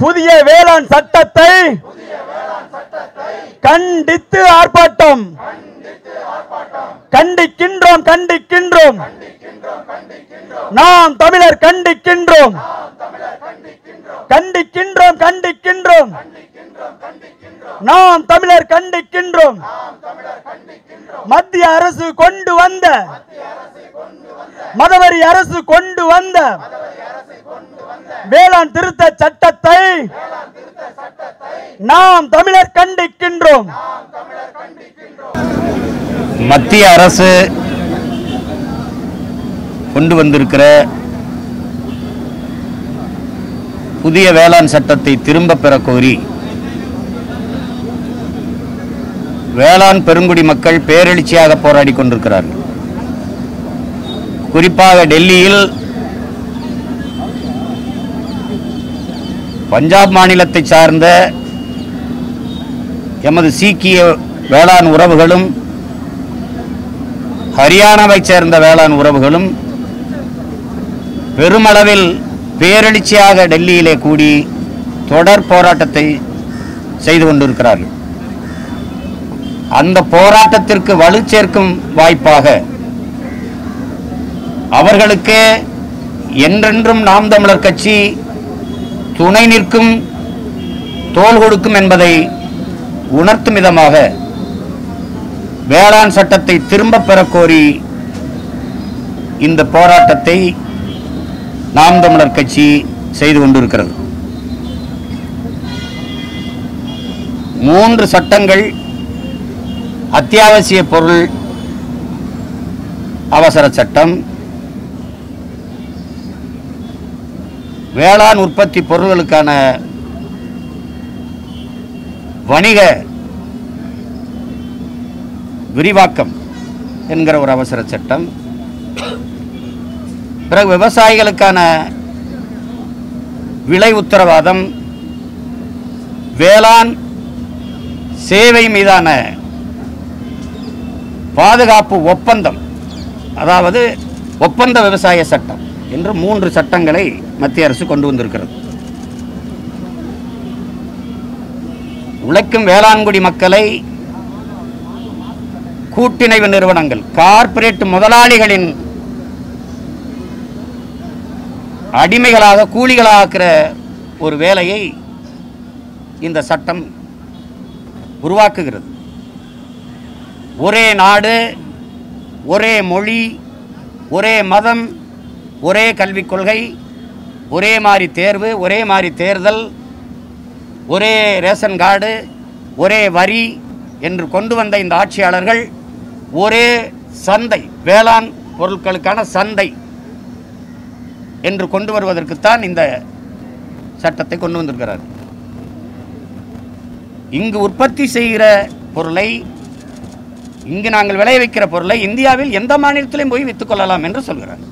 புதிய வேளாண் சட்டத்தை கண்டித்து ஆர்ப்பாட்டம் கண்டிக்கின்றோம் கண்டிக்கின்றோம் நாம் தமிழர் கண்டிக்கின்றோம் கண்டிக்கின்றோம் கண்டிக்கின்றோம் நாம் தமிழர் கண்டிக்கின்றோம் மத்திய அரசு கொண்டு வந்த மதவரி அரசு கொண்டு வந்த வேளாண் திருத்த சட்டத்தை நாம் தமிழர் கண்டிக்கின்றோம் மத்திய அரசு கொண்டு வந்திருக்கிற புதிய வேளாண் சட்டத்தை திரும்ப பெற கோரி வேளாண் பெருங்குடி மக்கள் பேரெழுச்சியாக போராடி கொண்டிருக்கிறார்கள் குறிப்பாக டெல்லியில் பஞ்சாப் மாநிலத்தை சார்ந்த எமது சீக்கிய வேளாண் உறவுகளும் ஹரியானாவைச் சேர்ந்த வேளாண் உறவுகளும் பெருமளவில் பேரெழுச்சியாக டெல்லியிலே கூடி தொடர் போராட்டத்தை செய்து கொண்டிருக்கிறார்கள் அந்த போராட்டத்திற்கு வலு சேர்க்கும் வாய்ப்பாக அவர்களுக்கு என்றென்றும் நாம் தமிழர் கட்சி துணை நிற்கும் தோள் கொடுக்கும் என்பதை உணர்த்தும் விதமாக வேளாண் சட்டத்தை திரும்ப பெற கோரி இந்த போராட்டத்தை நாம் தமிழர் கட்சி செய்து கொண்டிருக்கிறது மூன்று சட்டங்கள் அத்தியாவசிய பொருள் அவசர சட்டம் வேளாண் உற்பத்தி பொருள்களுக்கான வணிக விரிவாக்கம் என்கிற ஒரு அவசர சட்டம் பிறகு விவசாயிகளுக்கான விலை உத்தரவாதம் வேளாண் சேவை மீதான பாதுகாப்பு ஒப்பந்தம் அதாவது ஒப்பந்த விவசாய சட்டம் என்று மூன்று சட்டங்களை மத்திய அரசு கொண்டு வந்திருக்கிறது உழைக்கும் வேளாண்குடி மக்களை கூட்டிணைவு நிறுவனங்கள் கார்ப்பரேட் முதலாளிகளின் அடிமைகளாக கூலிகளாக்குற ஒரு வேலையை இந்த சட்டம் உருவாக்குகிறது ஒரே நாடு ஒரே மொழி ஒரே மதம் ஒரே கல்விக் கொள்கை ஒரே மாதிரி தேர்வு ஒரே மாதிரி தேர்தல் ஒரே ரேஷன் கார்டு ஒரே வரி என்று கொண்டு வந்த இந்த ஆட்சியாளர்கள் ஒரே சந்தை வேளாண் பொருட்களுக்கான சந்தை என்று கொண்டு வருவதற்குத்தான் இந்த சட்டத்தை கொண்டு வந்திருக்கிறார் இங்கு உற்பத்தி செய்கிற பொருளை இங்கு நாங்கள் விளைய வைக்கிற பொருளை இந்தியாவில் எந்த மாநிலத்திலும் போய் வித்துக் கொள்ளலாம் என்று சொல்கிறார்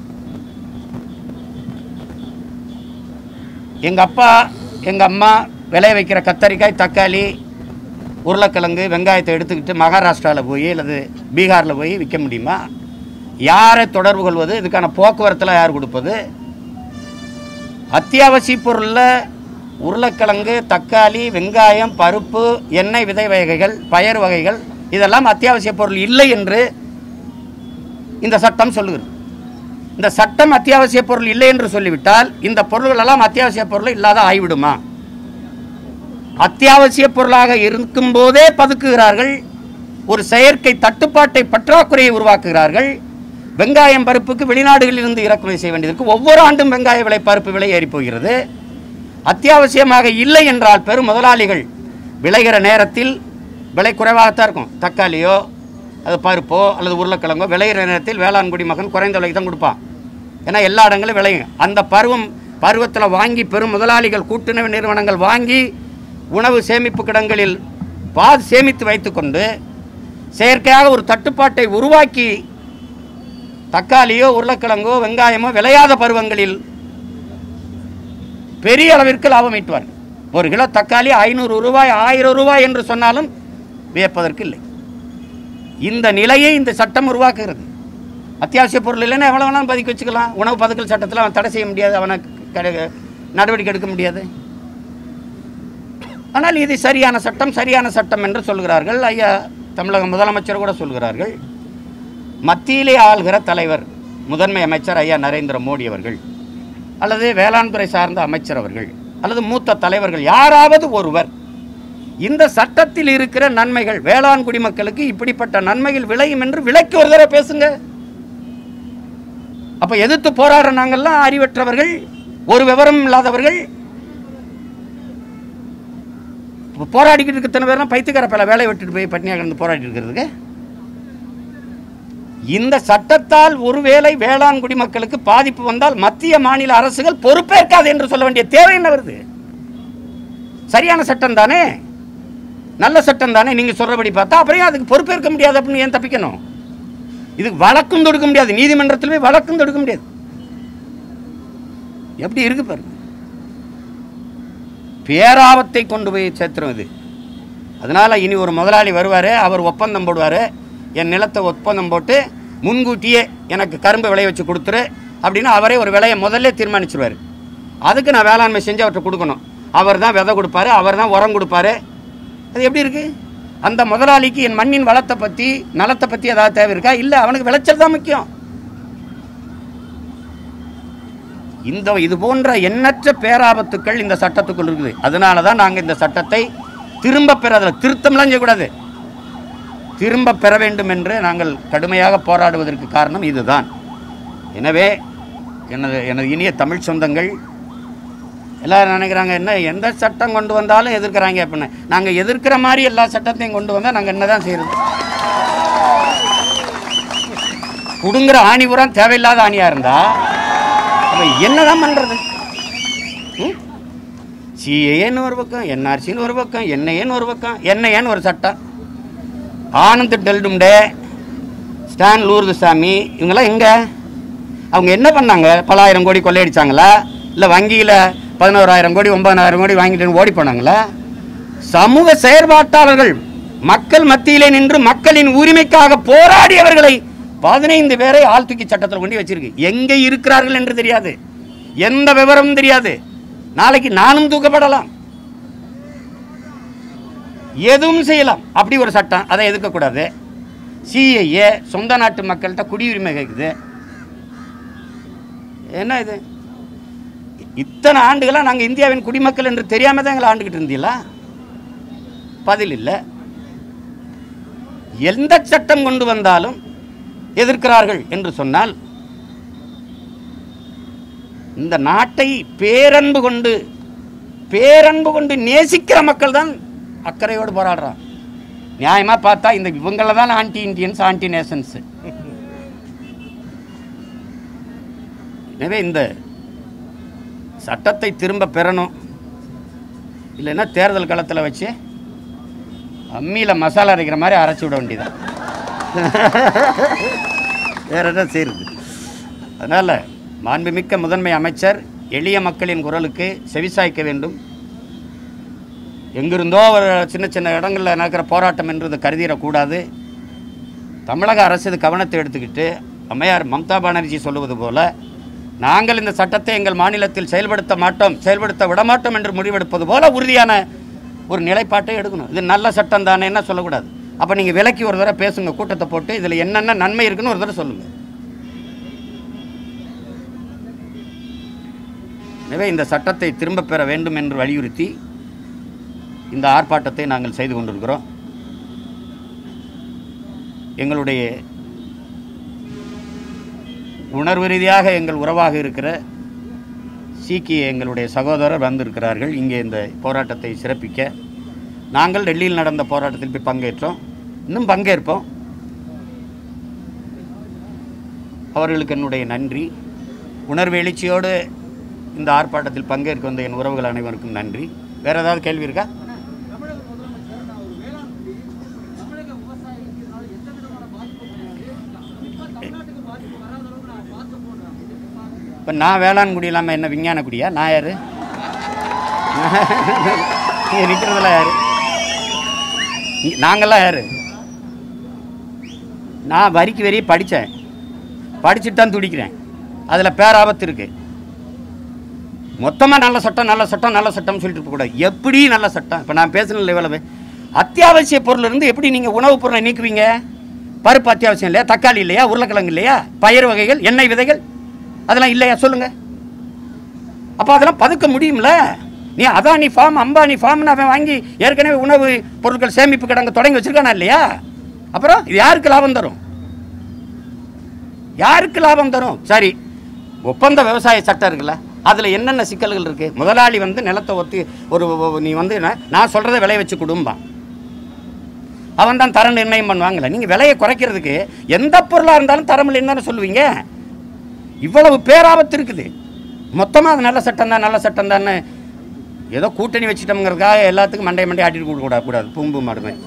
எங்க அப்பா எங்க அம்மா விளைய வைக்கிற கத்தரிக்காய் தக்காளி உருளைக்கிழங்கு வெங்காயத்தை எடுத்துக்கிட்டு மகாராஷ்டிராவில் போய் அல்லது பீகாரில் போய் விற்க முடியுமா யாரை தொடர்பு கொள்வது இதுக்கான போக்குவரத்தில் யார் கொடுப்பது அத்தியாவசிய பொருளில் உருளைக்கிழங்கு தக்காளி வெங்காயம் பருப்பு எண்ணெய் விதை வகைகள் பயறு வகைகள் இதெல்லாம் அத்தியாவசிய பொருள் இல்லை என்று இந்த சட்டம் சொல்லுகிறது இந்த சட்டம் அத்தியாவசிய பொருள் இல்லை என்று சொல்லிவிட்டால் இந்த பொருள்கள் எல்லாம் அத்தியாவசிய பொருள் இல்லாத ஆகிவிடுமா அத்தியாவசிய பொருளாக இருக்கும் போதே பதுக்குகிறார்கள் ஒரு செயற்கை தட்டுப்பாட்டை பற்றாக்குறையை உருவாக்குகிறார்கள் வெங்காயம் பருப்புக்கு வெளிநாடுகளில் இருந்து இறக்குமதி செய்ய வேண்டியதற்கு ஒவ்வொரு ஆண்டும் வெங்காய விலை பருப்பு விலை ஏறி போகிறது அத்தியாவசியமாக இல்லை என்றால் பெரும் முதலாளிகள் விளைகிற நேரத்தில் விலை குறைவாகத்தான் இருக்கும் தக்காளியோ அது பருப்போ அல்லது உருளைக்கிழங்கோ விளையிற நேரத்தில் வேளாண்குடி மகன் குறைந்த விலைக்கு தான் கொடுப்பான் ஏன்னா எல்லா இடங்களும் விளையும் அந்த பருவம் பருவத்தில் வாங்கி பெரும் முதலாளிகள் கூட்டுறவு நிறுவனங்கள் வாங்கி உணவு சேமிப்பு கிடங்களில் பாது சேமித்து வைத்துக்கொண்டு செயற்கையாக ஒரு தட்டுப்பாட்டை உருவாக்கி தக்காளியோ உருளைக்கிழங்கோ வெங்காயமோ விளையாத பருவங்களில் பெரிய அளவிற்கு லாபம் ஈட்டுவார் ஒரு கிலோ தக்காளி ஐநூறு ரூபாய் ஆயிரம் ரூபாய் என்று சொன்னாலும் வியப்பதற்கு இல்லை இந்த நிலையை இந்த சட்டம் உருவாக்குகிறது அத்தியாவசிய பொருள் இல்லைன்னா எவ்வளோ வேணாலும் பதுக்கி வச்சுக்கலாம் உணவு பதுக்கல் சட்டத்தில் அவன் தடை செய்ய முடியாது அவனை கட- நடவடிக்கை எடுக்க முடியாது ஆனால் இது சரியான சட்டம் சரியான சட்டம் என்று சொல்கிறார்கள் ஐயா தமிழக முதலமைச்சர் கூட சொல்கிறார்கள் மத்தியிலே ஆள்கிற தலைவர் முதன்மை அமைச்சர் ஐயா நரேந்திர மோடி அவர்கள் அல்லது வேளாண் துறை சார்ந்த அமைச்சர் அவர்கள் அல்லது மூத்த தலைவர்கள் யாராவது ஒருவர் இந்த சட்டத்தில் இருக்கிற நன்மைகள் வேளாண் குடிமக்களுக்கு இப்படிப்பட்ட நன்மைகள் விளையும் என்று விலைக்கு ஒரு தடவை பேசுங்க அப்ப எதிர்த்து போராடுற நாங்கெல்லாம் அறிவற்றவர்கள் ஒரு விவரம் இல்லாதவர்கள் இப்ப போராடிக்கிட்டு இருக்க இத்தனை பேர்லாம் பைத்தியக்கார பல வேலையை விட்டுட்டு போய் பட்னியாக கிடந்து போராடி இருக்கிறதுக்கு இந்த சட்டத்தால் ஒருவேளை வேளாண் குடிமக்களுக்கு பாதிப்பு வந்தால் மத்திய மாநில அரசுகள் பொறுப்பேற்காது என்று சொல்ல வேண்டிய தேவை என்ன வருது சரியான சட்டம் தானே நல்ல சட்டம் தானே நீங்க சொல்றபடி பார்த்தா அப்புறம் ஏன் அதுக்கு பொறுப்பேற்க முடியாது அப்படின்னு ஏன் தப்பிக்கணும் இதுக்கு வழக்கும் தொடுக்க முடியாது நீதிமன்றத்தில் போய் வழக்கும் தொடுக்க முடியாது எப்படி இருக்கு பாருங்க பேராபத்தை கொண்டு போய் சேர்த்துரும் இது அதனால இனி ஒரு முதலாளி வருவார் அவர் ஒப்பந்தம் போடுவார் என் நிலத்தை ஒப்பந்தம் போட்டு முன்கூட்டியே எனக்கு கரும்பு விளைய வச்சு கொடுத்துரு அப்படின்னு அவரே ஒரு விலையை முதல்ல தீர்மானிச்சிருவார் அதுக்கு நான் வேளாண்மை செஞ்சு அவர்கிட்ட கொடுக்கணும் அவர் தான் விதை கொடுப்பாரு அவர் தான் உரம் கொடுப்பாரு அது எப்படி இருக்கு அந்த முதலாளிக்கு என் மண்ணின் வளத்தை பற்றி நலத்தை பற்றி ஏதாவது தேவை இருக்கா இல்லை அவனுக்கு விளைச்சல் தான் முக்கியம் இந்த இது போன்ற எண்ணற்ற பேராபத்துக்கள் இந்த சட்டத்துக்குள் இருக்குது அதனால தான் நாங்கள் இந்த சட்டத்தை திரும்ப பெற அதில் திருத்தம்லாம் செய்யக்கூடாது திரும்ப பெற வேண்டும் என்று நாங்கள் கடுமையாக போராடுவதற்கு காரணம் இதுதான் எனவே எனது எனது இனிய தமிழ் சொந்தங்கள் எல்லாரும் நினைக்கிறாங்க என்ன எந்த சட்டம் கொண்டு வந்தாலும் எதிர்க்கிறாங்க அப்படின்னு நாங்கள் எதிர்க்கிற மாதிரி எல்லா சட்டத்தையும் கொண்டு வந்தால் நாங்கள் என்ன தான் செய்யறது புடுங்குற ஆணி பூரா தேவையில்லாத ஆணியாக இருந்தா அப்ப என்னதான் பண்றது சிஏன்னு ஒரு பக்கம் என்ஆர்சின்னு ஒரு பக்கம் என்ஐஏன்னு ஒரு பக்கம் என்ஐஏன்னு ஒரு சட்டம் ஆனந்த் டெல்டும்டே ஸ்டான் லூர்துசாமி இவங்கெல்லாம் எங்க அவங்க என்ன பண்ணாங்க பலாயிரம் கோடி கொள்ளையடிச்சாங்களா இல்லை வங்கியில் பதினோராயிரம் கோடி ஒன்பதாயிரம் கோடி வாங்கிட்டு ஓடி போனாங்களா சமூக செயற்பாட்டாளர்கள் மக்கள் மத்தியிலே நின்று மக்களின் உரிமைக்காக போராடியவர்களை பதினைந்து பேரை ஆள் தூக்கி சட்டத்தில் கொண்டு வச்சிருக்கு எங்கே இருக்கிறார்கள் என்று தெரியாது எந்த விவரமும் தெரியாது நாளைக்கு நானும் தூக்கப்படலாம் எதுவும் செய்யலாம் அப்படி ஒரு சட்டம் அதை எதிர்க்கக்கூடாது சிஏஏ சொந்த நாட்டு மக்கள்கிட்ட குடியுரிமை கேட்குது என்ன இது இத்தனை ஆண்டுகளாக நாங்கள் இந்தியாவின் குடிமக்கள் என்று தெரியாம தான் எங்களை ஆண்டுகிட்டு இருந்தீங்களா பதில் இல்லை எந்த சட்டம் கொண்டு வந்தாலும் எதிர்க்கிறார்கள் என்று சொன்னால் இந்த நாட்டை பேரன்பு கொண்டு பேரன்பு கொண்டு நேசிக்கிற மக்கள் தான் அக்கறையோடு போராடுறான் நியாயமா பார்த்தா இந்த இவங்கள தான் ஆன்டி இண்டியன்ஸ் ஆன்டி நேஷன்ஸ் எனவே இந்த சட்டத்தை திரும்ப பெறணும் இல்லைன்னா தேர்தல் களத்தில் வச்சு அம்மியில் மசாலா அரைக்கிற மாதிரி அரைச்சி விட வேண்டியதான் வேற என்ன செய்யுது அதனால் மாண்புமிக்க முதன்மை அமைச்சர் எளிய மக்களின் குரலுக்கு செவிசாய்க்க வேண்டும் எங்கிருந்தோ ஒரு சின்ன சின்ன இடங்களில் நடக்கிற போராட்டம் என்று இதை கருதிடக்கூடாது தமிழக அரசு இது கவனத்தை எடுத்துக்கிட்டு அம்மையார் மம்தா பானர்ஜி சொல்லுவது போல நாங்கள் இந்த சட்டத்தை எங்கள் மாநிலத்தில் செயல்படுத்த மாட்டோம் செயல்படுத்த விடமாட்டோம் என்று முடிவெடுப்பது போல உறுதியான ஒரு நிலைப்பாட்டை எடுக்கணும் இது நல்ல சட்டம் தானே என்ன சொல்லக்கூடாது அப்போ நீங்கள் விலக்கி ஒரு தடவை பேசுங்க கூட்டத்தை போட்டு இதில் என்னென்ன நன்மை இருக்குன்னு ஒரு தடவை சொல்லுங்கள் எனவே இந்த சட்டத்தை திரும்ப பெற வேண்டும் என்று வலியுறுத்தி இந்த ஆர்ப்பாட்டத்தை நாங்கள் செய்து கொண்டிருக்கிறோம் எங்களுடைய உணர்வு ரீதியாக எங்கள் உறவாக இருக்கிற சீக்கிய எங்களுடைய சகோதரர் வந்திருக்கிறார்கள் இங்கே இந்த போராட்டத்தை சிறப்பிக்க நாங்கள் டெல்லியில் நடந்த போராட்டத்தில் போய் பங்கேற்றோம் இன்னும் பங்கேற்போம் அவர்களுக்கு என்னுடைய நன்றி உணர்வு எழுச்சியோடு இந்த ஆர்ப்பாட்டத்தில் பங்கேற்க வந்த என் உறவுகள் அனைவருக்கும் நன்றி வேற ஏதாவது கேள்வி இருக்கா இப்போ நான் வேளாண் குடி இல்லாமல் என்ன விஞ்ஞான குடியா நான் யாரு இங்கே நிற்கிறதெல்லாம் யாரு இங்க- நாங்கெல்லாம் யாரு நான் வரிக்கு வரி படித்தேன் படிச்சுட்டு தான் துடிக்கிறேன் அதில் பேராபத்து இருக்கு மொத்தமாக நல்ல சட்டம் நல்ல சட்டம் நல்ல சட்டம்னு சொல்லிட்டு இருக்கக்கூடாது எப்படி நல்ல சட்டம் இப்போ நான் பேசின லெவலவே அத்தியாவசிய பொருள் இருந்து எப்படி நீங்கள் உணவுப் பொருளை நீக்குவீங்க பருப்பு அத்தியாவசியம் இல்லையா தக்காளி இல்லையா உருளைக்கிழங்கு இல்லையா பயிர் வகைகள் எண்ணெய் விதைகள் அதெல்லாம் இல்லையா சொல்லுங்க அப்போ அதெல்லாம் பதுக்க முடியும்ல நீ அதானி ஃபார்ம் அம்பானி ஃபார்ம்னு அவன் வாங்கி ஏற்கனவே உணவு பொருட்கள் சேமிப்பு கிடங்க தொடங்கி வச்சிருக்கானா இல்லையா அப்புறம் இது யாருக்கு லாபம் தரும் யாருக்கு லாபம் தரும் சரி ஒப்பந்த விவசாய சட்டம் இருக்குல்ல அதில் என்னென்ன சிக்கல்கள் இருக்குது முதலாளி வந்து நிலத்தை ஒத்தி ஒரு ஒரு- நீ வந்து என்ன, நான் சொல்கிறத விளைய வச்சு குடும்பான் அவன் தான் தரம் நிர்ணயம் பண்ணுவாங்கல்ல நீங்கள் விலையை குறைக்கிறதுக்கு எந்த பொருளாக இருந்தாலும் தரம் இல்லைன்னு சொல்லுவீங்க இவ்வளவு பேராபத்து இருக்குது மொத்தமாக அது நல்ல சட்டம் தான் நல்ல சட்டம் தானே ஏதோ கூட்டணி வச்சுட்டோங்கிறதுக்காக எல்லாத்துக்கும் மண்டை மண்டை ஆட்டிட்டு கொடுக்க கூடாது கூடாது பூம்பு மாடு மாதிரி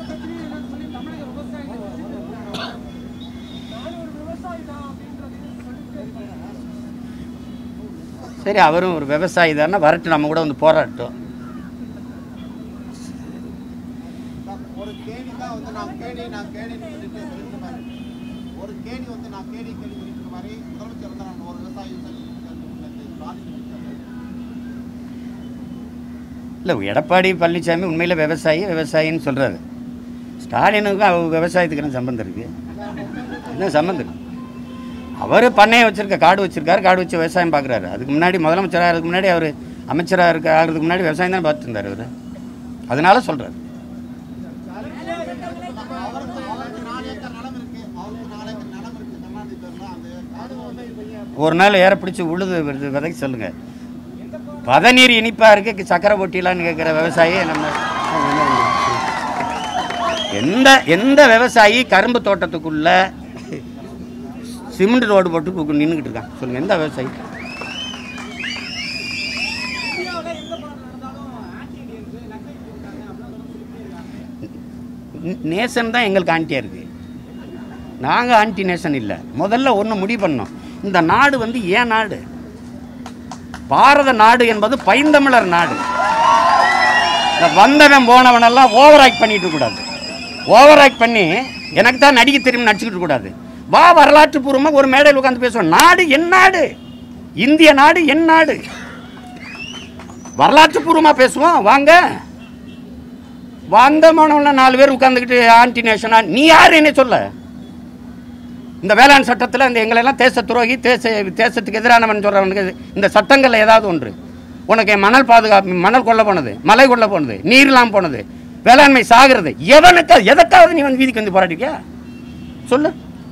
சரி அவரும் ஒரு விவசாயி தானே வரட்டு நம்ம கூட வந்து போராட்டும் ஒரு கேணி தான் வந்து நான் கேணி நான் கேணின்னு சொல்லிட்டு சொல்லிட்டு பாரு ஒரு கேணி வந்து நான் கேணி கேணி சொல்லிட்டு மாதிரி முதலமைச்சர் வந்து நான் ஒரு விவசாயி இல்லை எடப்பாடி பழனிசாமி உண்மையில் விவசாயி விவசாயின்னு சொல்கிறாரு ஸ்டாலினுக்கும் அவர் விவசாயத்துக்கு என்ன சம்பந்தம் இருக்குது என்ன சம்பந்தம் இருக்கு அவர் பண்ணையை வச்சிருக்க காடு வச்சிருக்காரு காடு வச்சு விவசாயம் பார்க்குறாரு அதுக்கு முன்னாடி முதலமைச்சராக ஆகிறதுக்கு முன்னாடி அவர் அமைச்சராக இருக்க ஆகிறதுக்கு முன்னாடி விவசாயம் தான் பார்த்துட்டு இருந்தார் அவர் அதனால சொல்கிறார் அவருக்கு அவருக்கு நாலு ஏக்கர் நிலம் இருக்கு அவருக்கு நாலு ஏக்கர் நிலம் இருக்கு கர்நாடக பேர்ல அந்த அது வந்து இப்ப ஒரு நாள் ஏற பிடிச்சி உழுது விதை- விதைக்க சொல்லுங்கள் பதநீர் இனிப்பாக இருக்கு சக்கரை போட்டிலான்னு கேட்குற விவசாயி நம்ம எந்த எந்த விவசாயி கரும்பு தோட்டத்துக்குள்ள சிமெண்ட் ரோடு போட்டு நின்றுக்கிட்டு இருக்கான் சொல்லுங்கள் எந்த விவசாயி ந- நேசன் தான் எங்களுக்கு ஆண்டியாக இருக்குது நாங்கள் ஆன்டி நேஷன் இல்லை முதல்ல ஒன்று முடிவு பண்ணோம் இந்த நாடு வந்து ஏன் நாடு பாரத நாடு என்பது பைந்தமிழர் நாடு இந்த வந்தவன் போனவனெல்லாம் ஓவர் ஆக்ட் பண்ணிட்டு இருக்கக்கூடாது ஓவர் ஆக்ட் பண்ணி எனக்கு தான் நடிக்க தெரியும் நடிச்சுக்கிட்டு கூடாது வா வரலாற்று பூர்வமாக ஒரு மேடையில் உட்காந்து பேசுவோம் நாடு என் நாடு இந்திய நாடு என் நாடு வரலாற்று பூர்வமாக பேசுவோம் வாங்க வந்தமானவன நாலு பேர் உட்காந்துக்கிட்டு ஆன்டி நேஷனா நீ யார் என்ன சொல்ல இந்த வேளாண் சட்டத்தில் இந்த எங்களெல்லாம் தேச துரோகி தேச தேசத்துக்கு எதிரானவன் சொல்கிறவனுக்கு இந்த சட்டங்களில் ஏதாவது ஒன்று உனக்கு என் மணல் பாதுகாப்பு மணல் கொள்ள போனது மலை கொள்ள போனது நீர்லாம் போனது வேளாண்மை சாகிறது எவனுக்கு எதற்காவது நீ வந்து வீதிக்கு வந்து போராட்டிருக்கியா சொல்லு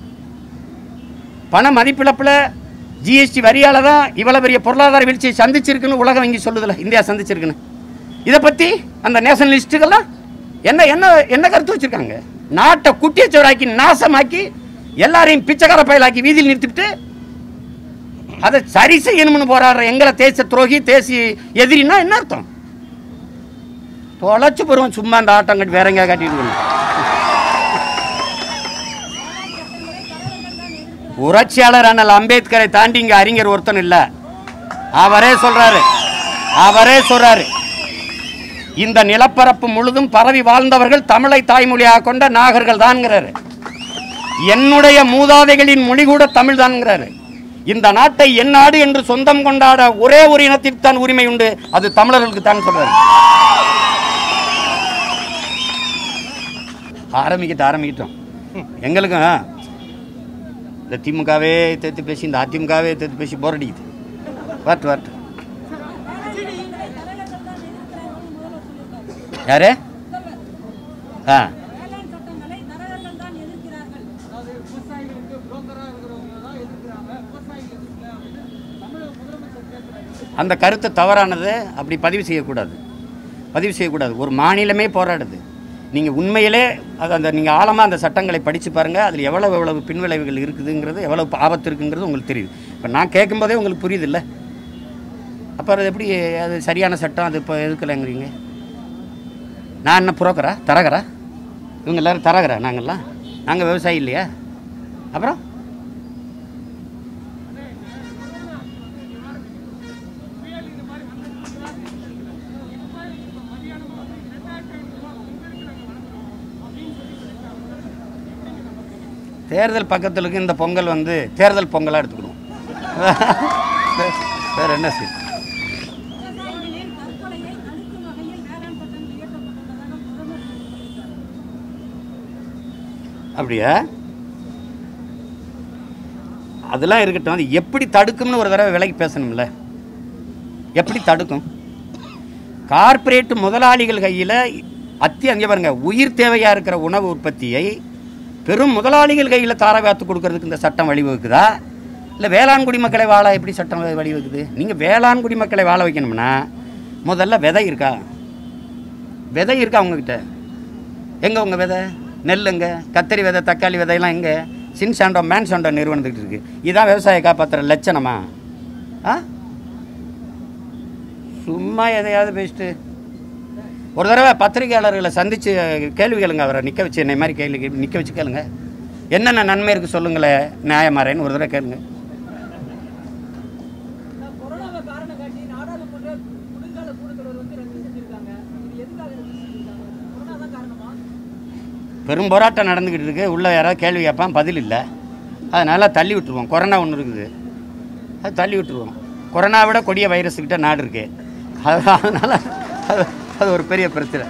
பண மதிப்பிழப்பில் ஜிஎஸ்டி வரியால தான் இவ்வளோ பெரிய பொருளாதார வீழ்ச்சியை சந்திச்சிருக்குன்னு உலகம் வங்கி சொல்லுதுல இந்தியா சந்திச்சிருக்குன்னு இதை பற்றி அந்த நேஷனலிஸ்ட்டுகள்லாம் என்ன என்ன என்ன கருத்து வச்சுருக்காங்க நாட்டை குட்டியச்சவராக்கி நாசமாக்கி எல்லாரையும் பிச்சைக்கார பயலாக்கி வீதியில் நிறுத்திவிட்டு அதை சரி செய்யணும்னு போராடுற எங்களை தேச துரோகி தேசிய எதிரின்னா என்ன அர்த்தம் தொலைச்சு போடுவோம் சும்மா அந்த ஆட்டம் கட்டி வேற எங்கேயா காட்டிட்டு இருக்கணும். புரட்சியாளர் அண்ணல் அம்பேத்கரை தாண்டி இங்க அறிஞர் ஒருத்தன் இல்ல அவரே சொல்றாரு அவரே சொல்றாரு இந்த நிலப்பரப்பு முழுதும் பரவி வாழ்ந்தவர்கள் தமிழை தாய்மொழியாக கொண்ட நாகர்கள் தான்ங்கிறாரு என்னுடைய மூதாதைகளின் மொழி கூட தமிழ் தான்ங்கிறாரு இந்த நாட்டை என் நாடு என்று சொந்தம் கொண்டாட ஒரே ஒரு இனத்திற்கு தான் உரிமை உண்டு அது தமிழர்களுக்கு தான் சொல்றாரு ஆரம்பிக்கிட்டு ஆரம்பிக்கிட்டோம் எங்களுக்கும் இந்த திமுகவே தேத்து பேசி இந்த அதிமுகவே தேத்து பேசி போர் அடிக்குது வரட்டு வரட்டு யாரு ஆ வேளாண் சட்டங்களை தரகர்கள் தான் எதிர்க்கிறார்கள் அந்த கருத்து தவறானது அப்படி பதிவு செய்யக்கூடாது பதிவு செய்யக்கூடாது ஒரு மாநிலமே போராடுது நீங்கள் உண்மையிலே அது அந்த நீங்கள் ஆழமாக அந்த சட்டங்களை படித்து பாருங்கள் அதில் எவ்வளவு எவ்வளவு பின்விளைவுகள் இருக்குதுங்கிறது எவ்வளவு ஆபத்து இருக்குங்கிறது உங்களுக்கு தெரியுது இப்போ நான் கேட்கும்போதே உங்களுக்கு புரியுது இல்லை அப்போ அது எப்படி அது சரியான சட்டம் அது இப்போ எதுக்கலைங்கிறீங்க நான் என்ன புரோக்கரா தரகரா இவங்க எல்லாரும் தரகரா நாங்கள்லாம் நாங்கள் விவசாயி இல்லையா அப்புறம் தேர்தல் பக்கத்தில் இருக்கு இந்த பொங்கல் வந்து தேர்தல் பொங்கலாக எடுத்துக்கணும் வேற என்ன சரி அப்படியா அதெல்லாம் இருக்கட்டும் அது எப்படி தடுக்கும்னு ஒரு தடவை விலைக்கு பேசணும்ல எப்படி தடுக்கும் கார்ப்பரேட் முதலாளிகள் கையில் அத்தி அங்கே பாருங்க உயிர் தேவையாக இருக்கிற உணவு உற்பத்தியை பெரும் முதலாளிகள் கையில் தாரவாத்து கொடுக்கறதுக்கு இந்த சட்டம் வழிவகுக்குதா இல்லை வேளாண்குடி மக்களை வாழ எப்படி சட்டம் வழிவகுக்குது நீங்கள் வேளாண்குடி மக்களை வாழ வைக்கணும்னா முதல்ல விதை இருக்கா விதை இருக்கா உங்ககிட்ட எங்கே உங்கள் விதை நெல்லுங்க கத்தரி விதை தக்காளி விதையெல்லாம் எங்கே சின் சாண்டோ மேன் சாண்டோ நிறுவனத்துக்கிட்ட இருக்கு இதான் விவசாய காப்பாற்றுற லட்சணமா ஆ சும்மா எதையாவது பேசிட்டு ஒரு தடவை பத்திரிகையாளர்களை சந்தித்து கேள்வி கேளுங்க அவரை நிற்க வச்சு என்னை மாதிரி கேள்வி நிற்க வச்சு கேளுங்க என்னென்ன நன்மை இருக்குது சொல்லுங்களேன் நியாயமாறேன்னு ஒரு தடவை கேளுங்க கொரோனாவை காரணம் காட்டி நாடாளுமன்ற குளிர்கால கூட்டத்தொடர் வந்து ரத்து செஞ்சிருக்காங்க இது எதுக்காக ரத்து செஞ்சிருக்காங்க கொரோனா தான் காரணமா பெரும் போராட்டம் நடந்துக்கிட்டு இருக்கு உள்ளே யாராவது கேள்வி கேட்பான் பதில் இல்லை அதனால் தள்ளி விட்டுருவோம் கொரோனா ஒன்று இருக்குது அது தள்ளி விட்டுருவோம் கொரோனா விட கொடிய வைரஸுக்கிட்ட நாடு இருக்கு அது அதனால் அது அது ஒரு பெரிய பிரச்சனை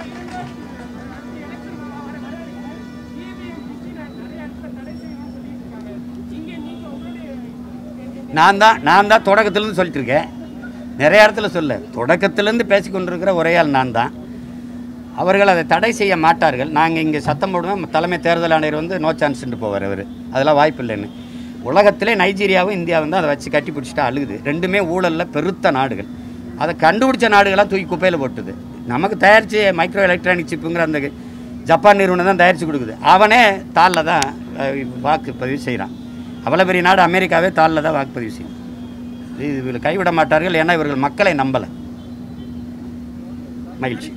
நான் தான் நான் தான் தொடக்கத்துலேருந்து சொல்லிட்டு இருக்கேன் நிறைய இடத்துல சொல்ல தொடக்கத்திலேருந்து பேசி கொண்டிருக்கிற ஒரேயால் நான் தான் அவர்கள் அதை தடை செய்ய மாட்டார்கள் நாங்கள் இங்கே சத்தம் போடுவோம் தலைமை தேர்தல் ஆணையர் வந்து நோ சான்ஸ்ன்ட்டு போவார் அவர் அதெல்லாம் வாய்ப்பு இல்லைன்னு உலகத்திலே நைஜீரியாவும் இந்தியாவும் தான் அதை வச்சு கட்டி பிடிச்சிட்டு அழுகுது ரெண்டுமே ஊழலில் பெருத்த நாடுகள் அதை கண்டுபிடிச்ச நாடுகளாக தூக்கி குப்பையில் போட்டுது நமக்கு தயாரித்து மைக்ரோ எலக்ட்ரானிக் சிப்புங்கிற அந்த ஜப்பான் நிறுவனம் தான் தயாரித்து கொடுக்குது அவனே தாளில் தான் அஹ், வாக்குப்பதிவு செய்கிறான் அவ்வளோ பெரிய நாடு அமெரிக்காவே தாளில் தான் வாக்குப்பதிவு செய்யும் இது இவர்கள் கைவிட மாட்டார்கள் ஏன்னா இவர்கள் மக்களை நம்பலை மகிழ்ச்சி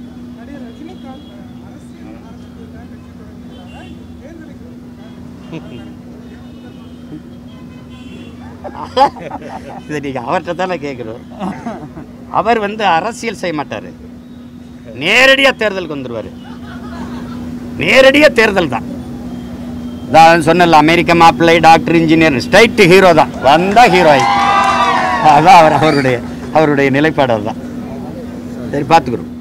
இதை நீங்கள் அவர்கிட்ட தானே கேட்குறோம் அவர் வந்து அரசியல் செய்ய மாட்டார் நேரடியாக தேர்தலுக்கு வந்துடுவார் நேரடியாக தேர்தல் தான் நான் சொன்னல அமெரிக்க மாப்பிள்ளை டாக்டர் இன்ஜினியர் ஸ்ட்ரைட் ஹீரோ தான் வந்தால் ஹீரோ ஆகி அதான் அவர் அவருடைய அவருடைய நிலைப்பாடு அதுதான் சரி பார்த்துக்குறோம்